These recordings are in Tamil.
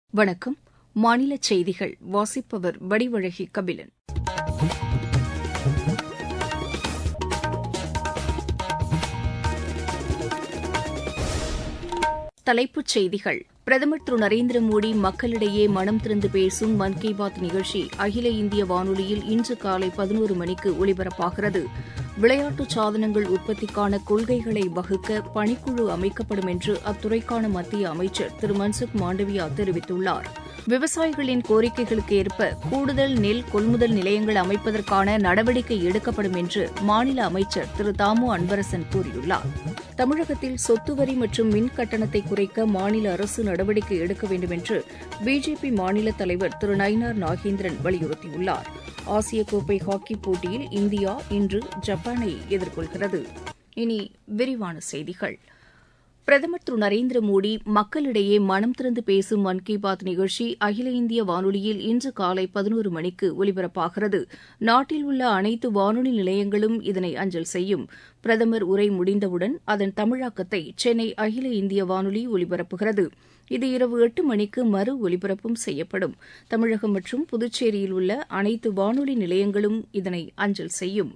வணக்கம் மாநில செய்திகள் வாசிப்பவர் வடிவழகி கபிலன் தலைப்புச் செய்திகள் பிரதமர் திரு நரேந்திர மோடி மக்களிடையே மனம் திறந்து பேசும் மன் கி பாத் நிகழ்ச்சி அகில இந்திய வானொலியில் இன்று காலை பதினோரு மணிக்கு ஒலிபரப்பாகிறது விளையாட்டு சாதனங்கள் உற்பத்திக்கான கொள்கைகளை வகுக்க பணிக்குழு அமைக்கப்படும் என்று அத்துறைக்கான மத்திய அமைச்சர் திரு மன்சுக் மாண்டவியா தெரிவித்துள்ளார் விவசாயிகளின் கோரிக்கைகளுக்கு ஏற்ப கூடுதல் நெல் கொள்முதல் நிலையங்கள் அமைப்பதற்கான நடவடிக்கை எடுக்கப்படும் என்று மாநில அமைச்சர் திரு தாமு அன்பரசன் கூறியுள்ளார் தமிழகத்தில் சொத்து வரி மற்றும் மின் கட்டணத்தை குறைக்க மாநில அரசு நடவடிக்கை எடுக்க வேண்டும் என்று பிஜேபி மாநில தலைவர் திரு நயினார் நாகேந்திரன் வலியுறுத்தியுள்ளார் ஆசிய கோப்பை ஹாக்கி போட்டியில் இந்தியா இன்று ஜப்பானை எதிர்கொள்கிறது இனி விரிவான செய்திகள் பிரதமர் திரு நரேந்திர மோடி மக்களிடையே மனம் திறந்து பேசும் மன் கி பாத் நிகழ்ச்சி அகில இந்திய வானொலியில் இன்று காலை பதினோரு மணிக்கு ஒலிபரப்பாகிறது நாட்டில் உள்ள அனைத்து வானொலி நிலையங்களும் இதனை அஞ்சல் செய்யும் பிரதமர் உரை முடிந்தவுடன் அதன் தமிழாக்கத்தை சென்னை அகில இந்திய வானொலி ஒலிபரப்புகிறது இது இரவு எட்டு மணிக்கு மறு ஒலிபரப்பும் செய்யப்படும் தமிழகம் மற்றும் புதுச்சேரியில் உள்ள அனைத்து வானொலி நிலையங்களும் இதனை அஞ்சல் செய்யும்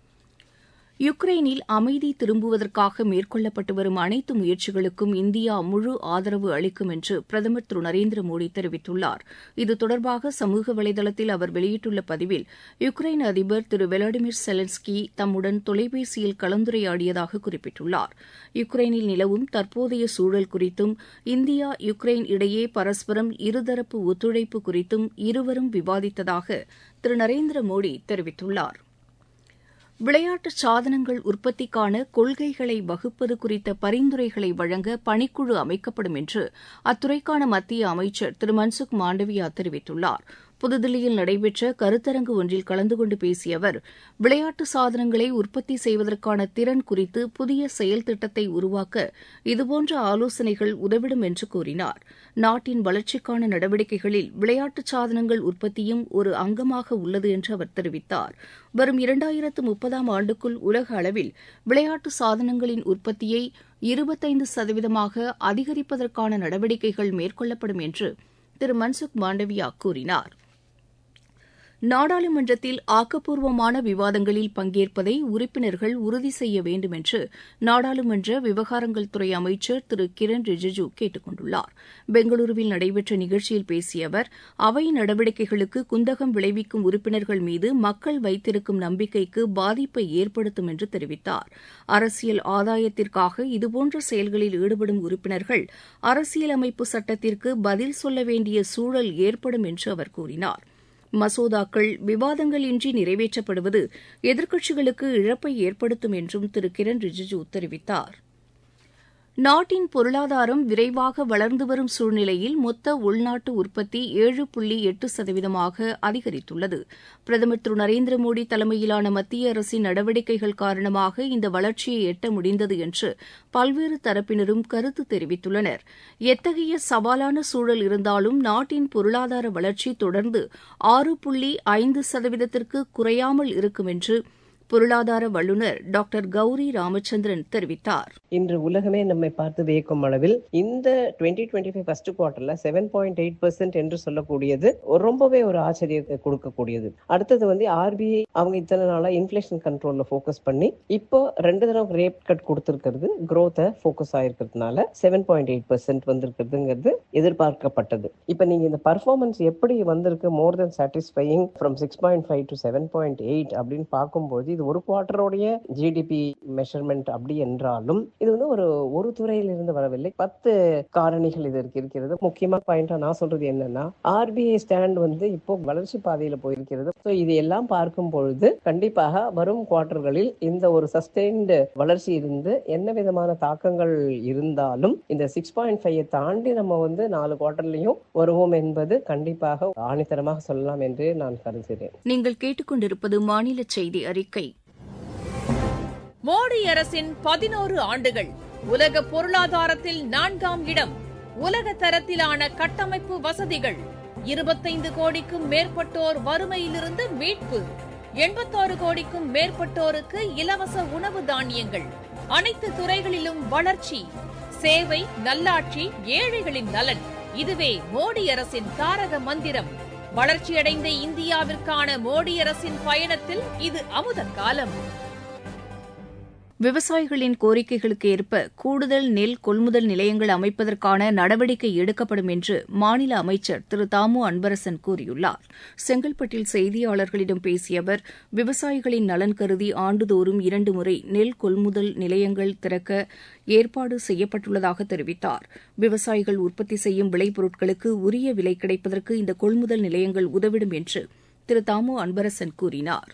யுக்ரைனில் அமைதி திரும்புவதற்காக மேற்கொள்ளப்பட்டு வரும் அனைத்து முயற்சிகளுக்கும் இந்தியா முழு ஆதரவு அளிக்கும் என்று பிரதமர் திரு நரேந்திர மோடி தெரிவித்துள்ளார் இது தொடர்பாக சமூக வலைதளத்தில் அவர் வெளியிட்டுள்ள பதிவில் யுக்ரைன் அதிபர் திரு வெலாடிமிர் செலன்ஸ்கி தம்முடன் தொலைபேசியில் கலந்துரையாடியதாக குறிப்பிட்டுள்ளார் யுக்ரைனில் நிலவும் தற்போதைய சூழல் குறித்தும் இந்தியா யுக்ரைன் இடையே பரஸ்பரம் இருதரப்பு ஒத்துழைப்பு குறித்தும் இருவரும் விவாதித்ததாக திரு நரேந்திர மோடி தெரிவித்துள்ளார் விளையாட்டு சாதனங்கள் உற்பத்திக்கான கொள்கைகளை வகுப்பது குறித்த பரிந்துரைகளை வழங்க பணிக்குழு அமைக்கப்படும் என்று அத்துறைக்கான மத்திய அமைச்சர் திரு மன்சுக் மாண்டவியா தெரிவித்துள்ளார் புதுதில்லியில் நடைபெற்ற கருத்தரங்கு ஒன்றில் கலந்து கொண்டு பேசிய அவர் விளையாட்டு சாதனங்களை உற்பத்தி செய்வதற்கான திறன் குறித்து புதிய செயல் திட்டத்தை உருவாக்க இதுபோன்ற ஆலோசனைகள் உதவிடும் என்று கூறினார் நாட்டின் வளர்ச்சிக்கான நடவடிக்கைகளில் விளையாட்டு சாதனங்கள் உற்பத்தியும் ஒரு அங்கமாக உள்ளது என்று அவர் தெரிவித்தார் வரும் இரண்டாயிரத்து முப்பதாம் ஆண்டுக்குள் உலக அளவில் விளையாட்டு சாதனங்களின் உற்பத்தியை இருபத்தைந்து சதவீதமாக அதிகரிப்பதற்கான நடவடிக்கைகள் மேற்கொள்ளப்படும் என்று திரு மன்சுக் மாண்டவியா கூறினார் நாடாளுமன்றத்தில் ஆக்கப்பூர்வமான விவாதங்களில் பங்கேற்பதை உறுப்பினர்கள் உறுதி செய்ய வேண்டும் என்று நாடாளுமன்ற விவகாரங்கள் துறை அமைச்சர் திரு கிரண் ரிஜிஜு கேட்டுக் கொண்டுள்ளார் பெங்களூருவில் நடைபெற்ற நிகழ்ச்சியில் பேசிய அவர் அவை நடவடிக்கைகளுக்கு குந்தகம் விளைவிக்கும் உறுப்பினர்கள் மீது மக்கள் வைத்திருக்கும் நம்பிக்கைக்கு பாதிப்பை ஏற்படுத்தும் என்று தெரிவித்தார் அரசியல் ஆதாயத்திற்காக இதுபோன்ற செயல்களில் ஈடுபடும் உறுப்பினர்கள் அரசியலமைப்பு சட்டத்திற்கு பதில் சொல்ல வேண்டிய சூழல் ஏற்படும் என்று அவர் கூறினார் மசோதாக்கள் விவாதங்கள் இன்றி நிறைவேற்றப்படுவது எதிர்க்கட்சிகளுக்கு இழப்பை ஏற்படுத்தும் என்றும் திரு கிரண் ரிஜிஜு தெரிவித்தார் நாட்டின் பொருளாதாரம் விரைவாக வளர்ந்து வரும் சூழ்நிலையில் மொத்த உள்நாட்டு உற்பத்தி ஏழு புள்ளி எட்டு சதவீதமாக அதிகரித்துள்ளது பிரதமர் திரு நரேந்திர மோடி தலைமையிலான மத்திய அரசின் நடவடிக்கைகள் காரணமாக இந்த வளர்ச்சியை எட்ட முடிந்தது என்று பல்வேறு தரப்பினரும் கருத்து தெரிவித்துள்ளனர் எத்தகைய சவாலான சூழல் இருந்தாலும் நாட்டின் பொருளாதார வளர்ச்சி தொடர்ந்து ஆறு புள்ளி ஐந்து சதவீதத்திற்கு குறையாமல் இருக்கும் என்று பொருளாதார வல்லுநர் டாக்டர் கௌரி ராமச்சந்திரன் தெரிவித்தார் இன்று உலகமே நம்மை பார்த்து வியக்கும் அளவில் இந்த டுவெண்ட்டி டுவெண்ட்டி ஃபைவ் ஃபர்ஸ்ட் குவார்டர்ல செவன் பாயிண்ட் எயிட் பெர்சென்ட் என்று சொல்லக்கூடியது ரொம்பவே ஒரு ஆச்சரியத்தை கொடுக்கக்கூடியது அடுத்தது வந்து ஆர்பிஐ அவங்க இத்தனை நாளா இன்ஃபிளேஷன் கண்ட்ரோல்ல ஃபோக்கஸ் பண்ணி இப்போ ரெண்டு தடவை ரேட் கட் கொடுத்திருக்கிறது குரோத்தை ஃபோக்கஸ் ஆயிருக்கிறதுனால செவன் பாயிண்ட் எயிட் பெர்சென்ட் வந்திருக்கிறதுங்கிறது எதிர்பார்க்கப்பட்டது இப்ப நீங்க இந்த பர்ஃபார்மன்ஸ் எப்படி வந்திருக்கு more than satisfying from six point five to seven point eight அப்படின்னு பார்க்கும்போது இது ஒரு குவார்டருடைய ஜிடிபி மெஷர்மெண்ட் அப்படி என்றாலும் இது வந்து ஒரு ஒரு துறையில இருந்து வரவில்லை பத்து காரணிகள் இதற்கு இருக்கிறது முக்கியமா பாயிண்டா நான் சொல்றது என்னன்னா ஆர்பிஐ ஸ்டாண்ட் வந்து இப்போ வளர்ச்சி பாதையில போயிருக்கிறது ஸோ இது எல்லாம் பார்க்கும் பொழுது கண்டிப்பாக வரும் குவார்டர்களில் இந்த ஒரு சஸ்டெயின்டு வளர்ச்சி இருந்து என்ன விதமான தாக்கங்கள் இருந்தாலும் இந்த சிக்ஸ் பாயிண்ட் ஃபைவ் தாண்டி நம்ம வந்து நாலு குவார்டர்லயும் வருவோம் என்பது கண்டிப்பாக ஆணித்தரமாக சொல்லலாம் என்று நான் கருதுகிறேன் நீங்கள் கேட்டுக்கொண்டிருப்பது மாநில செய்தி அறிக்கை மோடி அரசின் பதினோரு ஆண்டுகள் உலக பொருளாதாரத்தில் நான்காம் இடம் உலக தரத்திலான கட்டமைப்பு வசதிகள் இருபத்தைந்து கோடிக்கும் மேற்பட்டோர் வறுமையிலிருந்து மீட்பு எண்பத்தாறு கோடிக்கும் மேற்பட்டோருக்கு இலவச உணவு தானியங்கள் அனைத்து துறைகளிலும் வளர்ச்சி சேவை நல்லாட்சி ஏழைகளின் நலன் இதுவே மோடி அரசின் தாரக மந்திரம் வளர்ச்சியடைந்த இந்தியாவிற்கான மோடி அரசின் பயணத்தில் இது அமுத காலம் விவசாயிகளின் கோரிக்கைகளுக்கு ஏற்ப கூடுதல் நெல் கொள்முதல் நிலையங்கள் அமைப்பதற்கான நடவடிக்கை எடுக்கப்படும் என்று மாநில அமைச்சர் திரு தாமு அன்பரசன் கூறியுள்ளார் செங்கல்பட்டில் செய்தியாளர்களிடம் பேசிய அவர் விவசாயிகளின் நலன் கருதி ஆண்டுதோறும் இரண்டு முறை நெல் கொள்முதல் நிலையங்கள் திறக்க ஏற்பாடு செய்யப்பட்டுள்ளதாக தெரிவித்தார் விவசாயிகள் உற்பத்தி செய்யும் விளைபொருட்களுக்கு உரிய விலை கிடைப்பதற்கு இந்த கொள்முதல் நிலையங்கள் உதவிடும் என்று திரு தாமு அன்பரசன் கூறினார்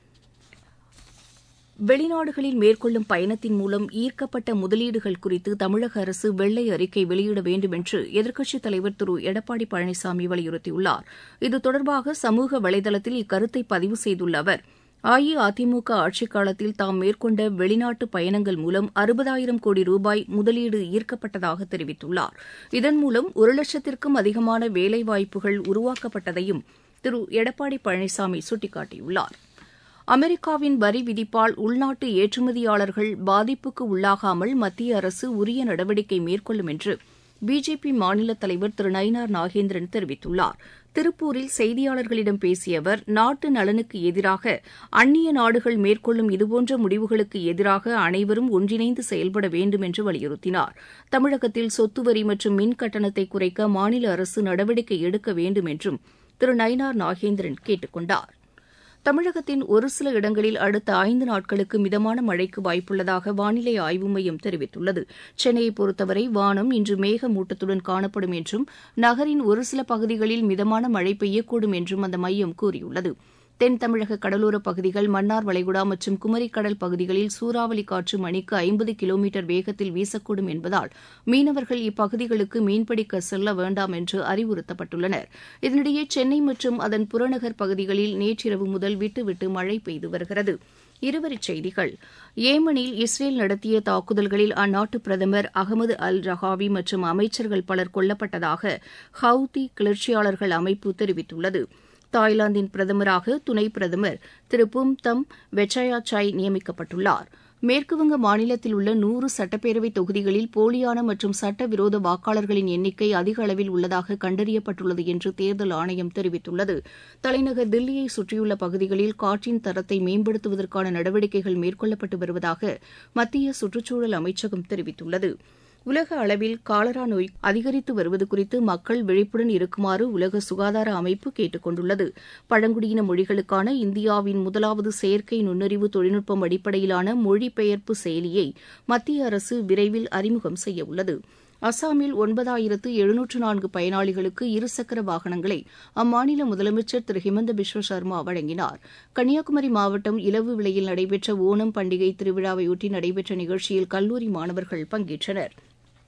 வெளிநாடுகளில் மேற்கொள்ளும் பயணத்தின் மூலம் ஈர்க்கப்பட்ட முதலீடுகள் குறித்து தமிழக அரசு வெள்ளை அறிக்கை வெளியிட வேண்டும் என்று எதிர்க்கட்சித் தலைவர் திரு எடப்பாடி பழனிசாமி வலியுறுத்தியுள்ளார் இது தொடர்பாக சமூக வலைதளத்தில் இக்கருத்தை பதிவு செய்துள்ள அவர் அஇஅதிமுக ஆட்சிக் காலத்தில் தாம் மேற்கொண்ட வெளிநாட்டு பயணங்கள் மூலம் அறுபதாயிரம் கோடி ரூபாய் முதலீடு ஈர்க்கப்பட்டதாக தெரிவித்துள்ளார் இதன் மூலம் ஒரு லட்சத்திற்கும் அதிகமான வேலைவாய்ப்புகள் உருவாக்கப்பட்டதையும் திரு எடப்பாடி பழனிசாமி சுட்டிக்காட்டியுள்ளார் அமெரிக்காவின் வரி விதிப்பால் உள்நாட்டு ஏற்றுமதியாளர்கள் பாதிப்புக்கு உள்ளாகாமல் மத்திய அரசு உரிய நடவடிக்கை மேற்கொள்ளும் என்று பிஜேபி மாநில தலைவர் திரு நயினார் நாகேந்திரன் தெரிவித்துள்ளார் திருப்பூரில் செய்தியாளர்களிடம் பேசிய அவர் நாட்டு நலனுக்கு எதிராக அந்நிய நாடுகள் மேற்கொள்ளும் இதுபோன்ற முடிவுகளுக்கு எதிராக அனைவரும் ஒன்றிணைந்து செயல்பட வேண்டும் என்று வலியுறுத்தினார் தமிழகத்தில் சொத்து வரி மற்றும் மின் கட்டணத்தை குறைக்க மாநில அரசு நடவடிக்கை எடுக்க வேண்டும் என்றும் திரு நயினார் நாகேந்திரன் கேட்டுக் கொண்டார் தமிழகத்தின் ஒரு சில இடங்களில் அடுத்த ஐந்து நாட்களுக்கு மிதமான மழைக்கு வாய்ப்புள்ளதாக வானிலை ஆய்வு மையம் தெரிவித்துள்ளது சென்னையை பொறுத்தவரை வானம் இன்று மேகமூட்டத்துடன் காணப்படும் என்றும் நகரின் ஒரு சில பகுதிகளில் மிதமான மழை பெய்யக்கூடும் என்றும் அந்த மையம் கூறியுள்ளது தென் தமிழக கடலோரப் பகுதிகள் மன்னார் வளைகுடா மற்றும் குமரிக்கடல் பகுதிகளில் சூறாவளி காற்று மணிக்கு ஐம்பது கிலோமீட்டர் வேகத்தில் வீசக்கூடும் என்பதால் மீனவர்கள் இப்பகுதிகளுக்கு மீன்பிடிக்க செல்ல வேண்டாம் என்று அறிவுறுத்தப்பட்டுள்ளனர் இதனிடையே சென்னை மற்றும் அதன் புறநகர் பகுதிகளில் நேற்றிரவு முதல் விட்டுவிட்டு மழை பெய்து வருகிறது இருவரிச் செய்திகள் ஏமனில் இஸ்ரேல் நடத்திய தாக்குதல்களில் அந்நாட்டு பிரதமர் அகமது அல் ரஹாவி மற்றும் அமைச்சர்கள் பலர் கொல்லப்பட்டதாக ஹவுதி கிளர்ச்சியாளர்கள் அமைப்பு தெரிவித்துள்ளது தாய்லாந்தின் பிரதமராக துணை பிரதமர் திரு பும் தம் வெச்சயா சாய் நியமிக்கப்பட்டுள்ளார் மேற்குவங்க மாநிலத்தில் உள்ள நூறு சட்டப்பேரவை தொகுதிகளில் போலியான மற்றும் சட்டவிரோத வாக்காளர்களின் எண்ணிக்கை அதிக அளவில் உள்ளதாக கண்டறியப்பட்டுள்ளது என்று தேர்தல் ஆணையம் தெரிவித்துள்ளது தலைநகர் தில்லியை சுற்றியுள்ள பகுதிகளில் காற்றின் தரத்தை மேம்படுத்துவதற்கான நடவடிக்கைகள் மேற்கொள்ளப்பட்டு வருவதாக மத்திய சுற்றுச்சூழல் அமைச்சகம் தெரிவித்துள்ளது உலக அளவில் காலரா நோய் அதிகரித்து வருவது குறித்து மக்கள் விழிப்புடன் இருக்குமாறு உலக சுகாதார அமைப்பு கேட்டுக் கொண்டுள்ளது பழங்குடியின மொழிகளுக்கான இந்தியாவின் முதலாவது செயற்கை நுண்ணறிவு தொழில்நுட்பம் அடிப்படையிலான மொழிபெயர்ப்பு செயலியை மத்திய அரசு விரைவில் அறிமுகம் செய்யவுள்ளது அசாமில் ஒன்பதாயிரத்து எழுநூற்று நான்கு பயனாளிகளுக்கு இருசக்கர வாகனங்களை அம்மாநில முதலமைச்சர் திரு ஹிமந்த பிஸ்வ சர்மா வழங்கினார் கன்னியாகுமரி மாவட்டம் இலவு விலையில் நடைபெற்ற ஓணம் பண்டிகை திருவிழாவையொட்டி நடைபெற்ற நிகழ்ச்சியில் கல்லூரி மாணவர்கள் பங்கேற்றனர்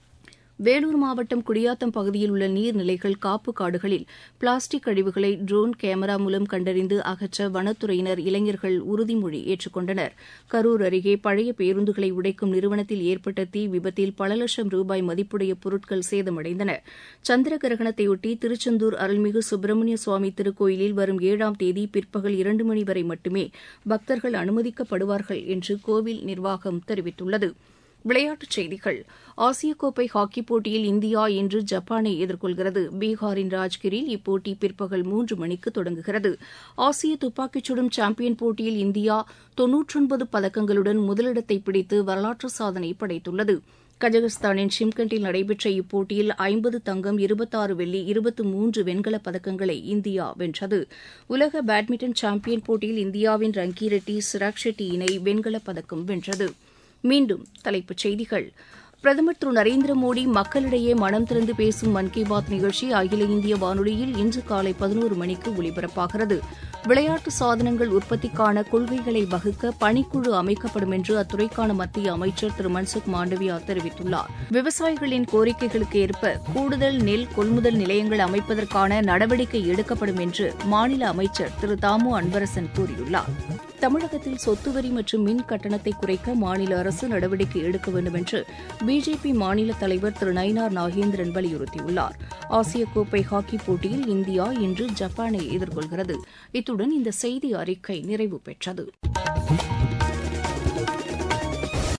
வேலூர் மாவட்டம் குடியாத்தம் பகுதியில் உள்ள நீர்நிலைகள் காப்பு காடுகளில் பிளாஸ்டிக் கழிவுகளை ட்ரோன் கேமரா மூலம் கண்டறிந்து அகற்ற வனத்துறையினர் இளைஞர்கள் உறுதிமொழி ஏற்றுக்கொண்டனர் கரூர் அருகே பழைய பேருந்துகளை உடைக்கும் நிறுவனத்தில் ஏற்பட்ட தீ விபத்தில் பல லட்சம் ரூபாய் மதிப்புடைய பொருட்கள் சேதமடைந்தன சந்திர கிரகணத்தையொட்டி திருச்செந்தூர் அருள்மிகு சுப்பிரமணிய சுவாமி திருக்கோயிலில் வரும் ஏழாம் தேதி பிற்பகல் இரண்டு மணி வரை மட்டுமே பக்தர்கள் அனுமதிக்கப்படுவார்கள் என்று கோவில் நிர்வாகம் தெரிவித்துள்ளது விளையாட்டுச் செய்திகள் ஆசிய கோப்பை ஹாக்கி போட்டியில் இந்தியா இன்று ஜப்பானை எதிர்கொள்கிறது பீகாரின் ராஜ்கிரில் இப்போட்டி பிற்பகல் மூன்று மணிக்கு தொடங்குகிறது ஆசிய துப்பாக்கிச் சுடும் சாம்பியன் போட்டியில் இந்தியா தொன்னூற்றொன்பது பதக்கங்களுடன் முதலிடத்தை பிடித்து வரலாற்று சாதனை படைத்துள்ளது கஜகஸ்தானின் ஷிம்கண்டில் நடைபெற்ற இப்போட்டியில் ஐம்பது தங்கம் இருபத்தாறு வெள்ளி இருபத்து மூன்று வெண்கலப் பதக்கங்களை இந்தியா வென்றது உலக பேட்மிண்டன் சாம்பியன் போட்டியில் இந்தியாவின் ரங்கி ரெட்டி சிராக் ஷெட்டி இணை வெண்கலப் பதக்கம் வென்றது மீண்டும் தலைப்புச் செய்திகள் பிரதமர் திரு நரேந்திர மோடி மக்களிடையே மனம் திறந்து பேசும் மன் கி பாத் நிகழ்ச்சி அகில இந்திய வானொலியில் இன்று காலை பதினோரு மணிக்கு ஒலிபரப்பாகிறது விளையாட்டு சாதனங்கள் உற்பத்திக்கான கொள்கைகளை வகுக்க பணிக்குழு அமைக்கப்படும் என்று அத்துறைக்கான மத்திய அமைச்சர் திரு மன்சுக் மாண்டவியா தெரிவித்துள்ளார் விவசாயிகளின் கோரிக்கைகளுக்கு ஏற்ப கூடுதல் நெல் கொள்முதல் நிலையங்கள் அமைப்பதற்கான நடவடிக்கை எடுக்கப்படும் என்று மாநில அமைச்சர் திரு தாமு அன்பரசன் கூறியுள்ளார் தமிழகத்தில் சொத்து வரி மற்றும் மின் கட்டணத்தை குறைக்க மாநில அரசு நடவடிக்கை எடுக்க வேண்டும் என்று பிஜேபி மாநில தலைவர் திரு நயினார் நாகேந்திரன் வலியுறுத்தியுள்ளார் ஆசிய கோப்பை ஹாக்கி போட்டியில் இந்தியா இன்று ஜப்பானை எதிர்கொள்கிறது இத்துடன் இந்த செய்தி அறிக்கை நிறைவு பெற்றது